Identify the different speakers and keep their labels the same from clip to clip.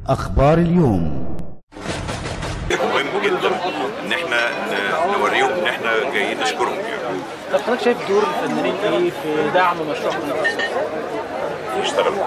Speaker 1: أخبار اليوم
Speaker 2: مهم جدا ان احنا ن- نوريهم ان احنا جايين نشكرهم يعني
Speaker 3: طب حضرتك شايف دور الفنانين ايه في دعم مشروع قناه السويس؟
Speaker 2: يشتغلوا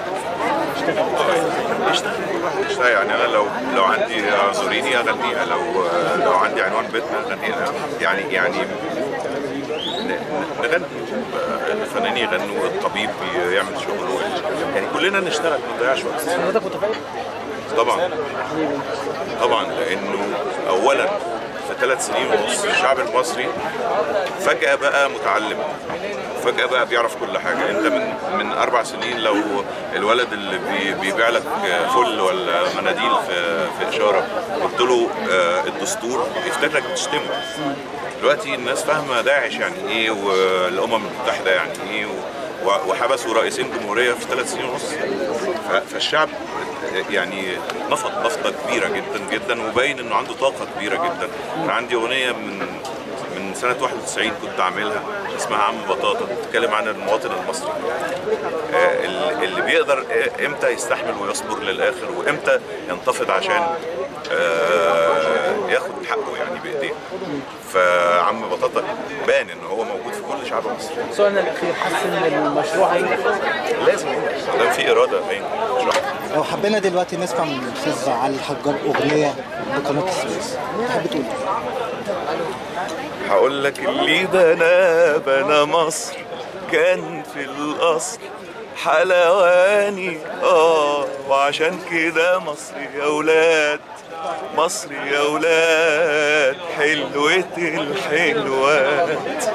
Speaker 2: يشتغل يشتغل يعني انا لو لو عندي اعذريني اغنيها لو لو عندي عنوان بيتنا اغنيها يعني يعني ن- ن- نغني الفنانين يغنوا الطبيب يعمل شغله يعني كلنا نشتغل ما نضيعش وقت
Speaker 3: حضرتك متفائل؟
Speaker 2: طبعا طبعا لانه اولا في ثلاث سنين ونص الشعب المصري فجأة بقى متعلم فجأة بقى بيعرف كل حاجة انت من من اربع سنين لو الولد اللي بي- بيبيع لك فل ولا مناديل في في اشارة قلت له آه، الدستور يفتكرك بتشتمه دلوقتي الناس فاهمة داعش يعني ايه والامم المتحدة يعني ايه و- وحبسوا رئيسين جمهورية في ثلاث سنين ونص ف- فالشعب يعني نفض نفضة كبيرة جدا جدا وباين انه عنده طاقة كبيرة جدا كان عندي اغنية من من سنة 91 كنت عاملها اسمها عم بطاطا بتتكلم عن المواطن المصري آه، ال- اللي بيقدر آه، امتى يستحمل ويصبر للاخر وامتى ينتفض عشان آه، ياخد حقه يعني بايديه فعم بطاطا بان ان هو موجود في كل شعب مصر
Speaker 3: سؤالنا الاخير حاسس ان المشروع هينجح؟
Speaker 2: لازم ما دام في اراده باين مش واحد.
Speaker 4: لو حبينا دلوقتي نسمع من الاستاذ علي الحجار اغنيه بقناه السويس تحب تقول إيه؟
Speaker 2: هقول لك اللي بنا بنا مصر كان في الاصل حلواني اه وعشان كده مصر يا ولاد مصر يا ولاد حلوة الحلوات